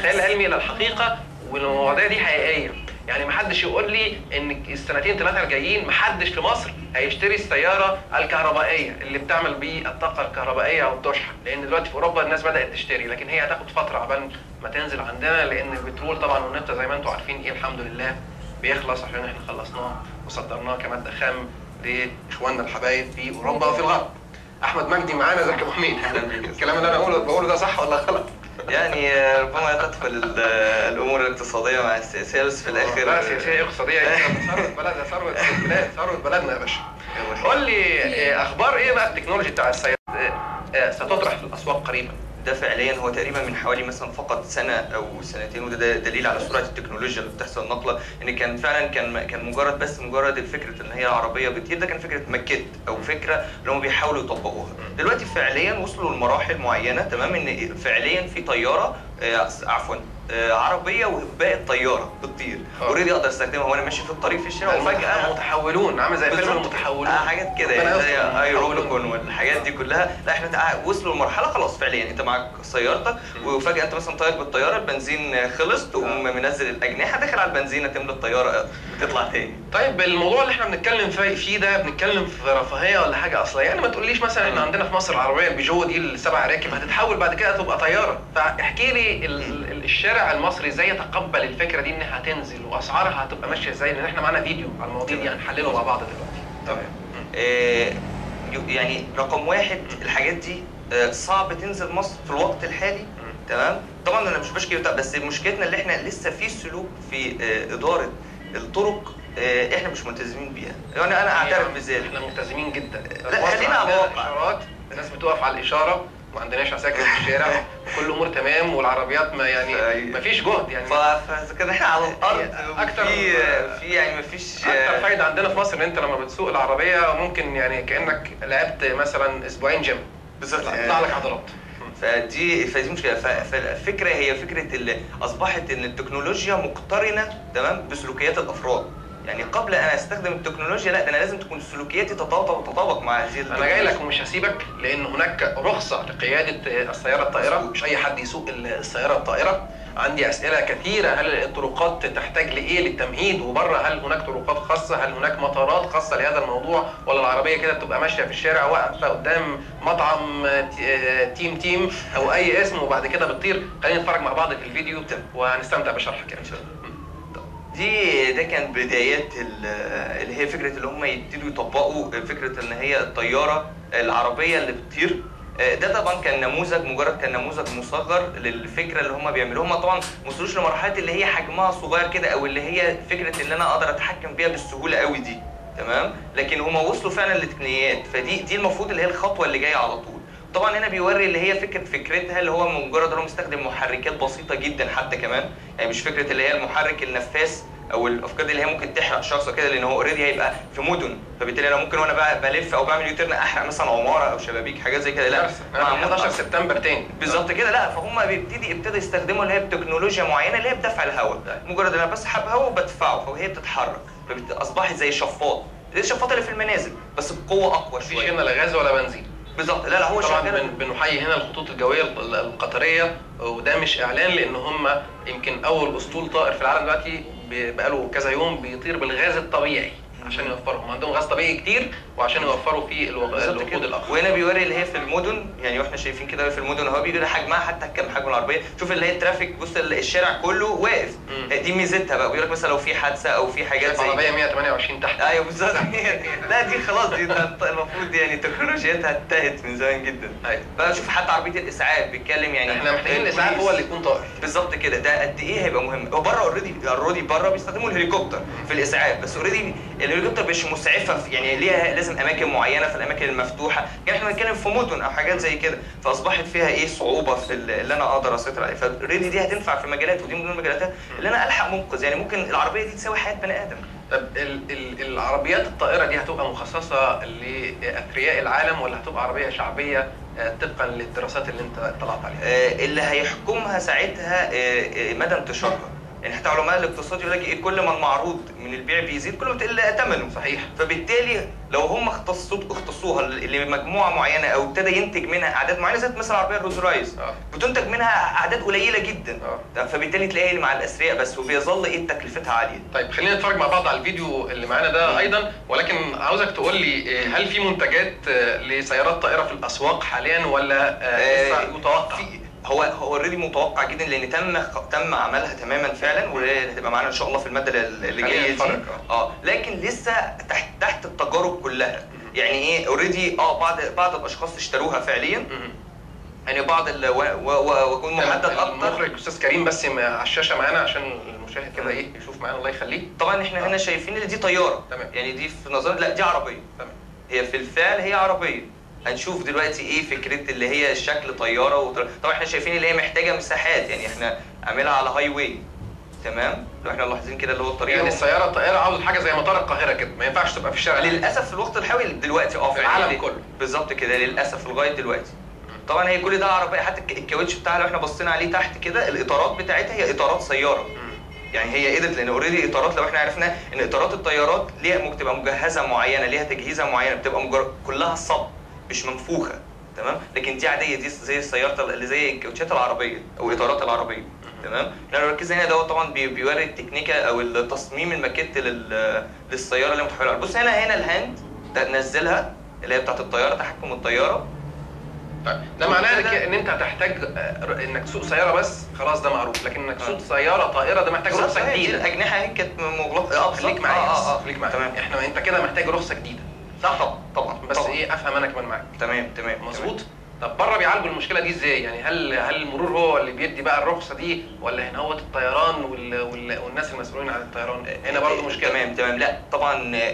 الخيال العلمي الى الحقيقه والمواضيع دي حقيقيه يعني محدش يقول لي ان السنتين ثلاثه الجايين محدش في مصر هيشتري السياره الكهربائيه اللي بتعمل بالطاقه الكهربائيه او بتشحن لان دلوقتي في اوروبا الناس بدات تشتري لكن هي هتاخد فتره عبال ما تنزل عندنا لان البترول طبعا والنفط زي ما انتم عارفين ايه الحمد لله بيخلص عشان احنا خلصناه وصدرناه كماده خام لاخواننا الحبايب في اوروبا وفي الغرب احمد مجدي معانا ازيك يا ابو حميد الكلام اللي انا بقوله بقوله ده صح ولا غلط يعني آه، ربما تدخل ال- آه، الامور الاقتصاديه مع السياسيه بس في الاخر لا سياسيه اقتصاديه إيه؟ ثروه بلد ثروه البلاد ثروه بلدنا يا باشا قول لي إيه اخبار ايه بقى التكنولوجي بتاع السيارات آه، آه، ستطرح في الاسواق قريبا ده فعليا هو تقريبا من حوالي مثلا فقط سنه او سنتين وده ده دليل على سرعه التكنولوجيا اللي بتحصل نقله ان كان فعلا كان كان مجرد بس مجرد الفكره ان هي عربيه بتطير ده كان فكره ماكيت او فكره اللي هم بيحاولوا يطبقوها دلوقتي فعليا وصلوا لمراحل معينه تمام ان فعليا في طياره آه، عفوا آه، عربيه وباقي الطياره بتطير آه. اوريدي اقدر استخدمها وانا ماشي في الطريق في الشارع وفجاه متحولون عامل زي فيلم بالظبط. المتحولون آه حاجات كده ربنا يعني يستر. زي المتحولون. ايرولوكون والحاجات دي كلها لا احنا تع- وصلوا لمرحله خلاص فعليا انت معاك سيارتك وفجاه انت مثلا طاير بالطياره البنزين خلص تقوم منزل الاجنحه داخل على البنزينه تملى الطياره تطلع تاني طيب الموضوع اللي احنا بنتكلم فيه فيه ده بنتكلم في رفاهيه ولا حاجه اصلا يعني ما تقوليش مثلا ان عندنا في مصر العربيه البيجو دي السبع راكب هتتحول بعد كده تبقى طياره فاحكي لي ال- ال- الشارع المصري ازاي يتقبل الفكره دي انها هتنزل واسعارها هتبقى ماشيه ازاي لان احنا معانا فيديو على المواضيع دي هنحلله مع بعض دلوقتي تمام آه، يو- يعني رقم واحد الحاجات دي آه، صعب تنزل مصر في الوقت الحالي تمام طبعا انا مش بشكي بتاع بس مشكلتنا اللي احنا لسه في سلوك في آه، اداره الطرق آه، احنا مش ملتزمين بيها يعني انا اعترف بذلك احنا ملتزمين جدا لا، مصر خلينا على عندنا الواقع. اشارات الناس بتقف على الاشاره ما عندناش عساكر في الشارع وكل الامور تمام والعربيات ما يعني أيوة. ما فيش جهد يعني ف- فكده احنا على الارض أكتر- في في يعني مفيش اكتر فايده عندنا في مصر ان انت لما بتسوق العربيه ممكن يعني كانك لعبت مثلا اسبوعين جيم بالظبط تطلع لك عضلات فدي فدي مشكله ف- فالفكره هي فكره اللي اصبحت ان التكنولوجيا مقترنه تمام بسلوكيات الافراد يعني قبل ان استخدم التكنولوجيا لا ده انا لازم تكون سلوكياتي تتطابق تتطابق مع هذه انا جاي لك ومش هسيبك لان هناك رخصه لقياده السياره الطائره مش اي حد يسوق السياره الطائره عندي اسئله كثيره هل الطرقات تحتاج لايه للتمهيد وبره هل هناك طرقات خاصه هل هناك مطارات خاصه لهذا الموضوع ولا العربيه كده بتبقى ماشيه في الشارع واقفه قدام مطعم ت- تيم تيم او اي اسم وبعد كده بتطير خلينا نتفرج مع بعض في الفيديو وهنستمتع بشرحك يعني ان شاء الله دي ده كان بدايات ال- اللي هي فكره اللي هم يبتدوا يطبقوا فكره ان هي الطياره العربيه اللي بتطير آه، ده طبعا كان نموذج مجرد كان نموذج مصغر للفكره اللي هم بيعملوها هم طبعا ما وصلوش لمرحله اللي هي حجمها صغير كده او اللي هي فكره اللي انا اقدر اتحكم بيها بالسهوله قوي دي تمام لكن هم وصلوا فعلا لتقنيات فدي دي المفروض اللي هي الخطوه اللي جايه على طول طبعا هنا بيوري اللي هي فكره فكرتها اللي هو مجرد ان هو مستخدم محركات بسيطه جدا حتى كمان يعني مش فكره اللي هي المحرك النفاث او الافكار دي اللي هي ممكن تحرق شخص كده لان هو اوريدي هيبقى في مدن فبالتالي انا ممكن وانا بقى بلف او بعمل يوتيرن احرق مثلا عماره او شبابيك حاجات زي كده لا كارثة. أنا معمول 11 سبتمبر تاني بالظبط كده لا فهم بيبتدي ابتدى يستخدموا اللي هي بتكنولوجيا معينه اللي هي بدفع الهواء مجرد ان انا بسحب هواء وبدفعه فهي بتتحرك فاصبحت زي شفاط زي الشفاط اللي في المنازل بس بقوه اقوى مفيش شويه هنا لا غاز ولا بنزين بالظبط لا لا هو طبعا شغال بن- بنحيي هنا الخطوط الجويه ال- القطريه وده مش اعلان لان هم يمكن اول اسطول طائر في العالم دلوقتي ب- بقاله كذا يوم بيطير بالغاز الطبيعي عشان يوفروا هم عندهم غاز طبيعي كتير وعشان يوفروا في الوق- بالظبط الوقود كده الاخر وهنا بيوري اللي هي في المدن يعني واحنا شايفين كده في المدن اهو بيقول حجمها حتى كم حجم العربيه شوف اللي هي الترافيك بص ال- الشارع كله واقف مم. دي ميزتها بقى بيقول لك مثلا لو في حادثه او في حاجات شايف زي عربيه 128 تحت ايوه بالظبط لا دي خلاص دي ده المفروض يعني تكنولوجيتها انتهت من زمان جدا أيوة. بقى شوف حتى عربيه الاسعاف بيتكلم يعني احنا محتاجين الاسعاف هو اللي يكون طائر بالظبط كده ده قد ايه هيبقى مهم هو بره اوريدي اوريدي بره بيستخدموا الهليكوبتر في الاسعاف بس اوريدي الهليكوبتر مش مسعفه في يعني ليها لازم اماكن معينه في الاماكن المفتوحه يعني احنا بنتكلم في مدن او حاجات زي كده فاصبحت فيها ايه صعوبه في ال- اللي انا اقدر اسيطر عليه فاوريدي دي هتنفع في مجالات ودي من ضمن المجالات اللي انا الحق منقذ يعني ممكن العربيه دي تساوي حياه بني ادم طب ال ال العربيات الطائره دي هتبقى مخصصه لاثرياء العالم ولا هتبقى عربيه شعبيه آه، طبقا للدراسات اللي انت اطلعت عليها آه، اللي هيحكمها ساعتها آه، آه، مدى انتشارها يعني حتى علماء الاقتصاد يقول لك ايه كل ما المعروض من البيع بيزيد كل ما بتقل ثمنه صحيح فبالتالي لو هم اختصوا اختصوها لمجموعه معينه او ابتدى ينتج منها اعداد معينه زي مثلا العربيه الروز رايس اه بتنتج منها اعداد قليله جدا اه فبالتالي تلاقي مع الاثرياء بس وبيظل ايه تكلفتها عاليه طيب خلينا نتفرج مع بعض على الفيديو اللي معانا ده ايضا ولكن عاوزك تقول لي آه، هل في منتجات آه، لسيارات طائره في الاسواق حاليا ولا آه، آه، لسه متوقع؟ في هو هو اوريدي متوقع جدا لان تم تم عملها تماما فعلا وهتبقى معانا ان شاء الله في الماده اللي خلينا جايه دي نتفرج، اه لكن لسه تحت تحت التجارب كلها يعني ايه اوريدي اه بعض بعض الاشخاص اشتروها فعليا مهم. يعني بعض ال و- و- و- واكون محدد اكتر المخرج استاذ كريم بس م- على الشاشه معانا عشان المشاهد كده ايه يشوف معانا الله يخليه طبعا احنا هنا شايفين ان دي طياره تمام. يعني دي في نظرنا لا دي عربيه تمام هي في الفعل هي عربيه هنشوف دلوقتي ايه فكره اللي هي شكل طياره وطر... طبعا احنا شايفين اللي هي محتاجه مساحات يعني احنا عاملها على هاي واي تمام لو احنا ملاحظين كده اللي هو الطريق يعني أهو. السياره الطائره عاوز حاجه زي مطار القاهره كده ما ينفعش تبقى في الشارع للاسف في الوقت الحالي دلوقتي اه في العالم دي- كله. بالظبط كده للاسف لغايه دلوقتي طبعا هي كل ده عربيه حتى الك- الكاوتش بتاعها لو احنا بصينا عليه تحت كده الاطارات بتاعتها هي اطارات سياره مم. يعني هي قدرت لان اوريدي اطارات لو احنا عرفنا ان اطارات الطيارات ليها ممكن تبقى مجهزه معينه ليها تجهيزه معينه بتبقى مجرد كلها صب مش منفوخه تمام لكن دي عاديه دي زي السياره اللي زي الكاوتشات العربيه او الاطارات العربيه تمام احنا لو ركزنا هنا دوت طبعا بي- بيوري التكنيكا او التصميم الماكيت لل- للسياره اللي متحوله بص هنا هنا الهاند ده نزلها اللي هي بتاعت الطياره تحكم الطياره طيب ده معناه كده- إنك- ان انت هتحتاج آه، انك تسوق سياره بس خلاص ده معروف لكن انك تسوق سياره طائره ده محتاج بالظبط، رخصه هي دي جديده الاجنحه اهي كانت مغلقه اه خليك بالظبط. معايا اه بس اه اه خليك معايا تمام احنا انت كده محتاج رخصه جديده صح طبعا طبعا بس طبعا. ايه افهم انا كمان معاك تمام تمام مظبوط طب بره بيعالجوا المشكله دي ازاي يعني هل هل المرور هو اللي بيدي بقى الرخصه دي ولا هنا هو الطيران وال... وال... والناس المسؤولين عن الطيران هنا برضه مشكله تمام تمام لا طبعا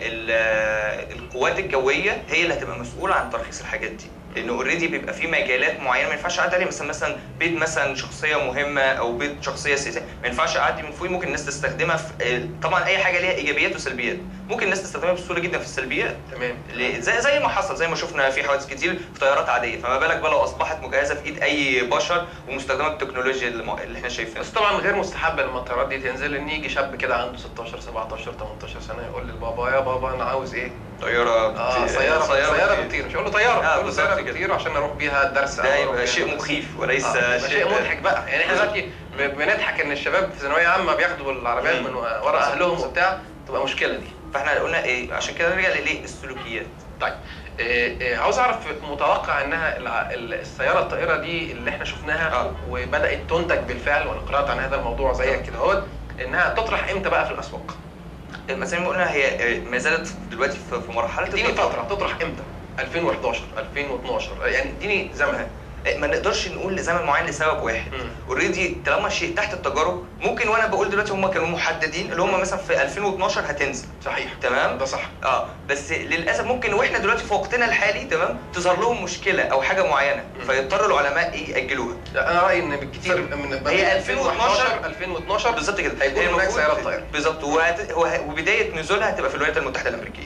ال- القوات الجويه هي اللي هتبقى مسؤوله عن ترخيص الحاجات دي لان اوريدي بيبقى في مجالات معينه ما ينفعش اعدي عليه مثلا مثلا بيت مثلا شخصيه مهمه او بيت شخصيه سياسيه ما ينفعش اعدي من فوق ممكن الناس تستخدمها في طبعا اي حاجه ليها ايجابيات وسلبيات ممكن الناس تستخدمها بسهوله جدا في السلبيات تمام ليه؟ زي زي ما حصل زي ما شفنا في حوادث كتير في طيارات عاديه فما بالك بقى لو اصبحت مجهزه في ايد اي بشر ومستخدمه بالتكنولوجيا اللي م- اللي احنا شايفينها بس طبعا غير مستحب لما الطيارات دي تنزل ان يجي شاب كده عنده 16 17 18 سنه يقول للبابا يا بابا انا عاوز ايه؟ طياره اه بت- سياره سياره بتطير. بتطير مش هقول له طياره آه، هقول له بالظبط سياره كده. بتطير عشان اروح بيها الدرس ده أو أروح يبقى بيها شيء المدرسة. مخيف وليس آه، يبقى شيء مضحك بقى يعني احنا دلوقتي ب- بنضحك ان الشباب في ثانويه عامه بياخدوا العربيات مم. من ورا اهلهم وبتاع تبقى مشكله دي فاحنا قلنا ايه عشان كده نرجع لليه السلوكيات طيب إيه إيه عاوز اعرف متوقع انها الع- ال- السياره الطائره دي اللي احنا شفناها آه. وبدات تنتج بالفعل وانا قرات عن هذا الموضوع زيك كده اهوت انها تطرح امتى بقى في الاسواق؟ مثلا ما قلنا هي ما زالت دلوقتي في في مرحله اديني التطور. فتره تطرح امتى؟ 2011 2012 يعني اديني زمن ما نقدرش نقول لزمن معين لسبب واحد مم. اوريدي طالما شيء تحت التجارب ممكن وانا بقول دلوقتي هم كانوا محددين اللي هم مثلا في 2012 هتنزل صحيح تمام ده صح اه بس للاسف ممكن واحنا دلوقتي في وقتنا الحالي تمام تظهر لهم مشكله او حاجه معينه مم. فيضطر العلماء ايه ياجلوها لا، انا رايي ان بالكثير من من هي 2012 2012 بالظبط كده هيكون هناك المفروض- سيارات طائره بالظبط وهت- وه- وبدايه نزولها هتبقى في الولايات المتحده الامريكيه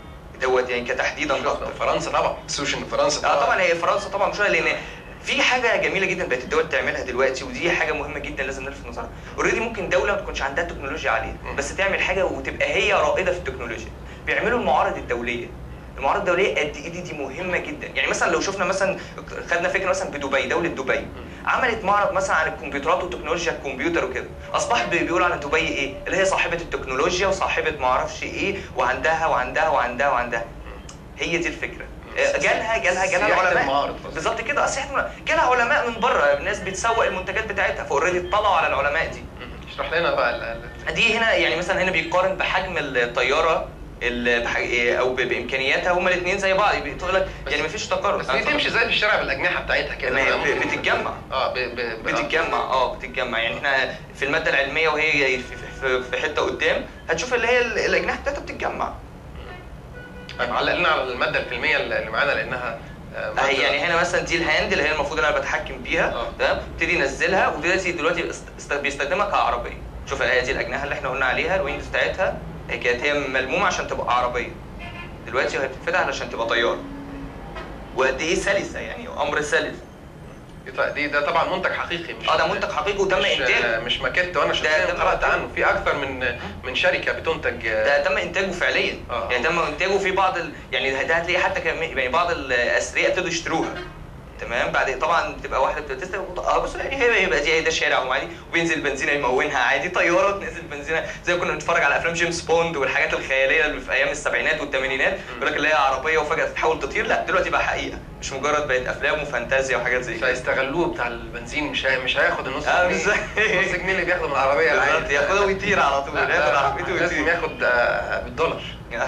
دوت يعني كتحديدا اكتر فرنسا طبعا تنسوش ان فرنسا اه طبعا هي فرنسا طبعا مش لان في حاجه جميله جدا بقت الدول تعملها دلوقتي ودي حاجه مهمه جدا لازم نلفت نظرها اوريدي ممكن دوله ما تكونش عندها تكنولوجيا عاليه مم. بس تعمل حاجه وتبقى هي رائده في التكنولوجيا بيعملوا المعارض الدوليه المعارض الدوليه قد ايه دي, دي مهمه جدا يعني مثلا لو شفنا مثلا خدنا فكره مثلا بدبي دوله دبي عملت معرض مثلا عن الكمبيوترات وتكنولوجيا الكمبيوتر وكده اصبح بي- بيقولوا على دبي ايه اللي هي صاحبه التكنولوجيا وصاحبه ما اعرفش ايه وعندها وعندها وعندها وعندها هي دي الفكره آه، جالها جالها جالها سياحة العلماء المعارض بس. بالظبط كده سياحه المعارض. جالها علماء من بره ناس بتسوق المنتجات بتاعتها فاوريدي اطلعوا على العلماء دي مم. اشرح لنا بقى ال- ال- دي هنا يعني مثلا هنا بيقارن بحجم الطياره ال- بح- إيه، او ب- بامكانياتها هما الاثنين زي بعض بيقول لك بس- يعني مفيش تقارب بس دي تمشي زي في الشارع بالاجنحه بتاعتها كده ما هي بقى ممكن- بتتجمع. اه ب... ب... ب... بتتجمع اه بتتجمع يعني احنا في الماده العلميه وهي في, في, في حته قدام هتشوف اللي هي ال- الاجنحه بتاعتها بتتجمع طيب علق لنا على الماده الفيلميه اللي اللي معانا لانها آه، مادة- اهي يعني هنا مثلا دي الهاند اللي هي المفروض انا بتحكم بيها آه. تمام ابتدي انزلها ودلوقتي دلوقتي است- است- بيستخدمها كعربيه شوف هي دي الاجنحه اللي احنا قلنا عليها الوينجز بتاعتها هي كانت هي ملمومه عشان تبقى عربيه دلوقتي هي بتتفتح علشان تبقى طياره وقد ايه سلسه يعني امر سلس دي- دي ده طبعا منتج حقيقي مش اه ده منتج حقيقي وتم مش انتاجه مش ماكيت وانا شخصيا ده- قرات عنه في اكثر من من شركه بتنتج ده تم انتاجه فعليا آه. يعني تم انتاجه في بعض ال... يعني ده هتلاقي حتى كم... يعني بعض الاثرياء ابتدوا يشتروها تمام بعد طبعا بتبقى واحده بتستخدم اه بس يعني هي يبقى دي ده شارع وعادي وبينزل بنزينه يمونها عادي طياره تنزل بنزينه زي ما كنا بنتفرج على افلام جيمس بوند والحاجات الخياليه اللي في ايام السبعينات والثمانينات يقول لك اللي هي عربيه وفجاه تتحول تطير لا دلوقتي بقى حقيقه مش مجرد بقت افلام وفانتازيا وحاجات زي كده فيستغلوه بتاع البنزين مش هي... مش هياخد النص آه، جنيه بالظبط. النص جنيه اللي بياخده من العربيه بالظبط العادي. ياخدها ويطير على طول لا، ياخد لا، عربيته لازم ويطير ياخد آه، بالدولار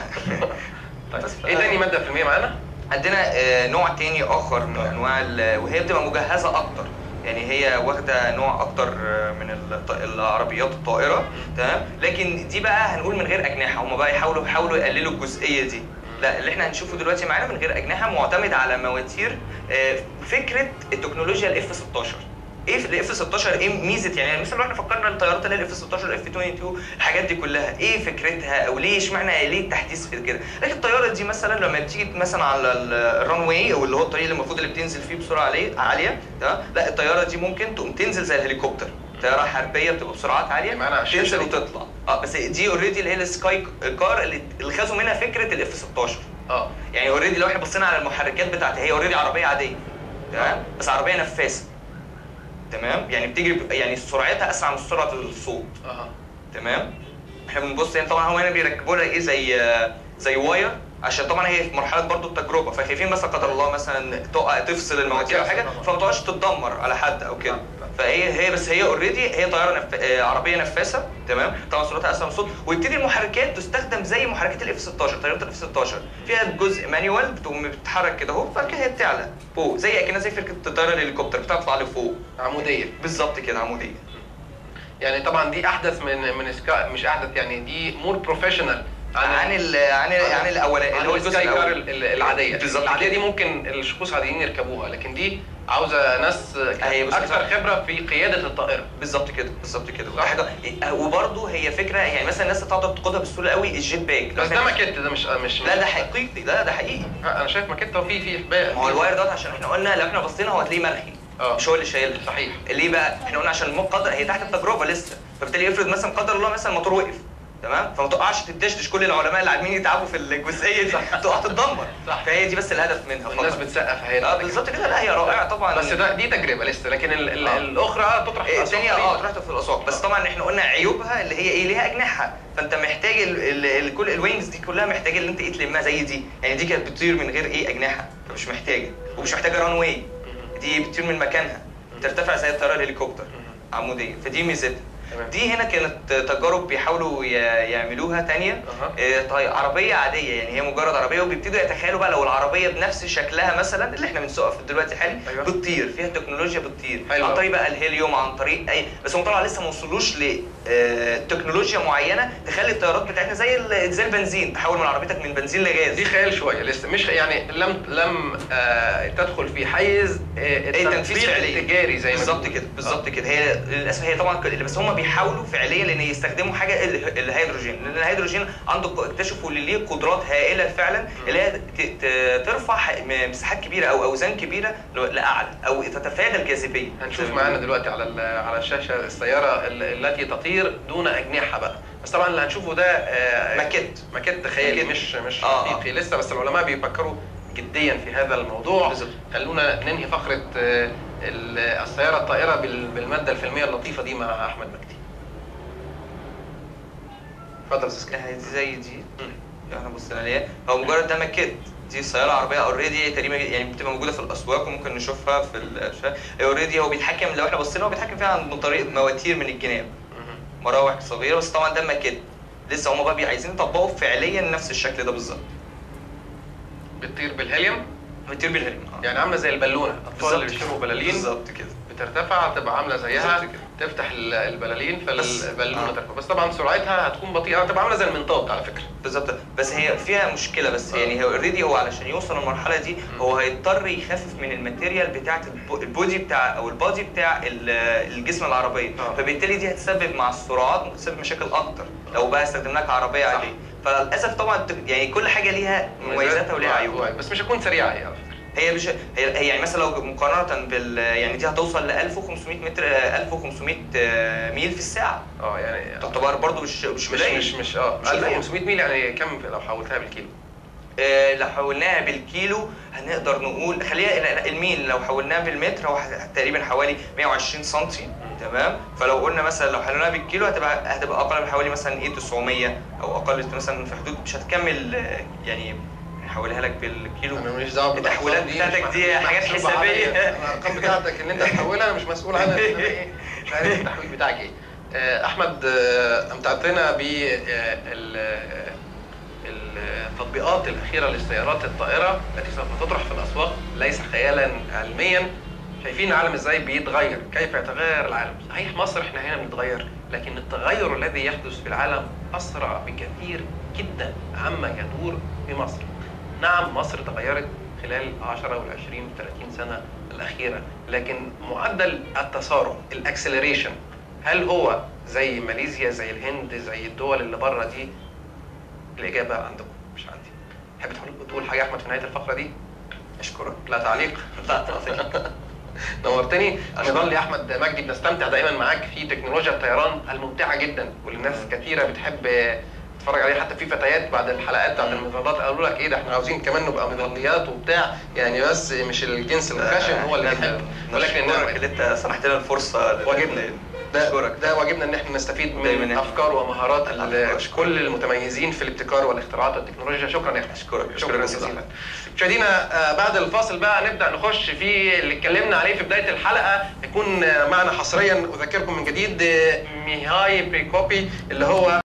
طيب بس ايه تاني ماده فيلميه معانا؟ عندنا آه، نوع تاني اخر من انواع ال- وهي بتبقى مجهزه اكتر يعني هي واخده نوع اكتر آه، من الط- العربيات الطائره تمام لكن دي بقى هنقول من غير اجنحه هم بقى يحاولوا يحاولوا يقللوا الجزئيه دي لا اللي احنا هنشوفه دلوقتي معانا من غير اجنحه معتمد على مواتير آه، فكره التكنولوجيا الاف 16 ايه في الاف 16 ايه ميزه يعني مثلا لو احنا فكرنا الطيارات اللي هي الاف 16 الاف 22 الحاجات دي كلها ايه فكرتها او ليه اشمعنى ليه التحديث في كده لكن الطياره دي مثلا لما بتيجي مثلا على الران واي او اللي هو الطريق اللي المفروض اللي بتنزل فيه بسرعه عاليه عاليه تمام لا الطياره دي ممكن تقوم تنزل زي الهليكوبتر طياره حربيه بتبقى بسرعات عاليه معانا على الشاشة تنزل دي. وتطلع اه بس دي اوريدي اللي هي السكاي كار اللي اللي خدوا منها فكره الاف 16 اه يعني اوريدي لو احنا بصينا على المحركات بتاعتها هي اوريدي عربيه عاديه تمام بس عربيه نفاثه تمام يعني بتجري يعني سرعتها اسرع من سرعه الصوت اها تمام احنا بنبص يعني طبعا هم هنا بيركبوا لها ايه زي زي واير عشان طبعا هي في مرحله برضو التجربه فخايفين مثلا قدر الله مثلا تقع تفصل المواتير او حاجه فما تقعدش تتدمر على حد او كده فهي هي بس هي اوريدي هي طياره نف... آه، عربيه نفاثه تمام طبعا سرعتها اسرع من الصوت ويبتدي المحركات تستخدم زي محركات الاف 16 طيارات الاف 16 فيها جزء مانيوال بتقوم بتتحرك كده اهو فكده هي بتعلى فوق زي اكنها زي فكره الطياره الهليكوبتر بتطلع لفوق عموديه بالظبط كده عموديه يعني طبعا دي احدث من من سكا مش احدث يعني دي مور بروفيشنال عن ال عن ال عن الاولاني اللي اللي هو الجزء السكاي كار الاول ال- ال- العاديه بالظبط العاديه كده. دي ممكن الشخوص عاديين يركبوها لكن دي عاوزه ناس هي بس- اكثر خبره في قياده الطائره بالظبط كده بالظبط كده صح. حاجه وبرده هي فكره يعني مثلا الناس تقدر تاخدها بسهوله قوي الجيت باك بس ده ماكيت ده مش مش لا ده حقيقي لا ده حقيقي انا شايف ماكيت هو في في حبايه ما هو الواير دوت عشان احنا قلنا لو احنا بصينا هو هتلاقيه مرخي اه مش هو اللي شايلها صحيح ليه بقى؟ احنا قلنا عشان المو- قدر هي تحت التجربه لسه فبالتالي افرض مثلا قدر الله مثلا الموتور وقف تمام فما تقعش تدشدش كل العلماء اللي عاملين يتعبوا في الجزئيه دي تقع تتدمر صح. فهي دي بس الهدف منها الناس فقط. بتسقف هنا اه بالظبط كده لا هي رائعه طبعا بس ده دي تجربه لسه لكن ال ال آه. الاخرى تطرح في إيه، الأسواق الثانية اه قريباً. طلعت في الاسواق بس آه. طبعا احنا قلنا عيوبها اللي هي ايه ليها اجنحه فانت محتاج ال ال ال كل الوينجز دي كلها محتاج ان انت ايه تلمها زي دي يعني دي كانت بتطير من غير ايه اجنحه فمش محتاجه ومش محتاجه ران واي دي بتطير من مكانها ترتفع زي الطياره الهليكوبتر عموديه فدي ميزتها تمام. دي هنا كانت تجارب بيحاولوا ي- يعملوها تانية أها. آه، طي- عربية عادية يعني هي مجرد عربية وبيبتدوا يتخيلوا بقى لو العربية بنفس شكلها مثلا اللي احنا بنسوقها في دلوقتي حالي أيوة. بتطير فيها تكنولوجيا بتطير حلو عن أوي. طريق بقى الهيليوم عن طريق اي بس هم طبعا لسه ما وصلوش لتكنولوجيا معينة تخلي الطيارات بتاعتنا زي ال- زي البنزين تحول من عربيتك من بنزين لغاز دي خيال شويه لسه مش يعني لم لم آه تدخل في حيز آه ايه تنفيذ التنفيذ فعلي التجاري زي ما بالظبط بنقول. كده بالظبط آه. كده هي للاسف هي طبعا كل- بس هم بيحاولوا فعليا لان يستخدموا حاجه ال- الهيدروجين لان الهيدروجين عنده ق- اكتشفوا اللي ليه قدرات هائله فعلا اللي هي ت- ت- ترفع ح- م- مساحات كبيره او اوزان كبيره ل- لاعلى او تتفادى الجاذبيه هنشوف زي ما معانا بيقولوا. دلوقتي على ال- على الشاشه السياره ال- التي تطير دون اجنحه بقى بس طبعا اللي هنشوفه ده آه، ماكيت ماكيت خيالي ماكيت. مش مش آه، آه. حقيقي لسه بس العلماء بيفكروا جديا في هذا الموضوع بالظبط. خلونا ننهي فقره آه، ال- السياره الطائره بال- بالماده الفيلميه اللطيفه دي مع احمد مجدي اتفضل يا استاذ كريم. لا، هي دي زي دي احنا بصينا عليها هو مجرد ده ماكيت دي سياره عربيه اوريدي تقريبا يعني بتبقى موجوده في الاسواق وممكن نشوفها في الاشياء اوريدي هو بيتحكم لو احنا بصينا هو بيتحكم فيها عن طريق مواتير من الجناب مهم. مراوح صغيره بس طبعا ده ماكيت لسه هم بقى بي- عايزين يطبقوا فعليا نفس الشكل ده بالظبط بتطير بالهيليوم بتطير بالهرم يعني عامله زي البالونه الاطفال اللي بيشربوا بلالين بالظبط كده بترتفع تبقى عامله زيها بالظبط كده. تفتح ال- البلالين بس- فالبالونه آه. ترفع بس طبعا سرعتها هتكون بطيئه تبقى عامله زي المنطاد على فكره بالظبط بس هي فيها مشكله بس آه. يعني هو اوريدي هو علشان يوصل للمرحله دي هو هيضطر يخفف من الماتيريال بتاعه الب- البودي بتاع او البادي بتاع ال- الجسم العربيه آه. فبالتالي دي هتسبب مع السرعات ممكن تسبب مشاكل اكتر لو بقى استخدمناها كعربيه صح. عاديه فللاسف طبعا التك- يعني كل حاجه ليها مميزاتها وليها عيوبها بس مش هتكون سريعه هي على فكره هي مش هي هي يعني مثلا لو مقارنه بال يعني دي هتوصل ل 1500 متر 1500 ميل في الساعه اه يعني تعتبر برضو مش مش مش قليل مش مش اه مش قليل. 1500 ميل يعني كم لو حولتها بالكيلو آه، لو حولناها بالكيلو هنقدر نقول خلينا الميل لو حولناها بالمتر هو ح- تقريبا حوالي 120 سم تمام فلو قلنا مثلا لو حولناها بالكيلو هتبقى هتبقى اقل من حوالي مثلا ايه 900 او اقل مثلا في حدود مش هتكمل آه، يعني نحولها لك بالكيلو انا ماليش دعوه التحويلات بالأرقام بتاعتك مش دي مح- حاجات محسوبة حسابية. عليا. أنا الارقام بتاعتك اللي انت هتحولها انا مش مسؤول عنها لأن أنا إيه، مش عارف التحويل بتاعك ايه آه، احمد آه، امتعتنا ب التطبيقات الاخيره للسيارات الطائره التي سوف تطرح في الاسواق ليس خيالا علميا شايفين العالم ازاي بيتغير كيف يتغير العالم صحيح مصر احنا هنا بنتغير لكن التغير الذي يحدث في العالم اسرع بكثير جدا عما يدور في مصر نعم مصر تغيرت خلال 10 وال 20 و 30 سنه الاخيره لكن معدل التسارع الاكسلريشن هل هو زي ماليزيا زي الهند زي الدول اللي بره دي الاجابه عندكم مش عندي تحب تقول- تقول حاجه يا احمد في نهايه الفقره دي اشكرك لا تعليق لا تعطيك نورتني أشكرك. نضال لي احمد مجدي بنستمتع دايما معاك في تكنولوجيا الطيران الممتعه جدا واللي الناس كثيره بتحب تتفرج عليها حتى في فتيات بعد الحلقات بتاعت المظلات قالوا لك ايه ده احنا عاوزين كمان نبقى مظليات وبتاع يعني بس مش الجنس الخشن هو اللي بيحب ولكن نشكرك اللي انت سمحت لنا الفرصه لل- واجبنا ده أشكرك. ده واجبنا ان احنا نستفيد دايماً من إحنا. افكار ومهارات ال- الأفكار. كل المتميزين في الابتكار والاختراعات والتكنولوجيا شكرا يا احمد أشكرك. شكرا أشكرك جزيلا جزيلا. مشاهدينا آه، بعد الفاصل بقى نبدا نخش في اللي اتكلمنا عليه في بدايه الحلقه يكون آه، معنا حصريا اذكركم من جديد آه، ميهاي بريكوبي اللي هو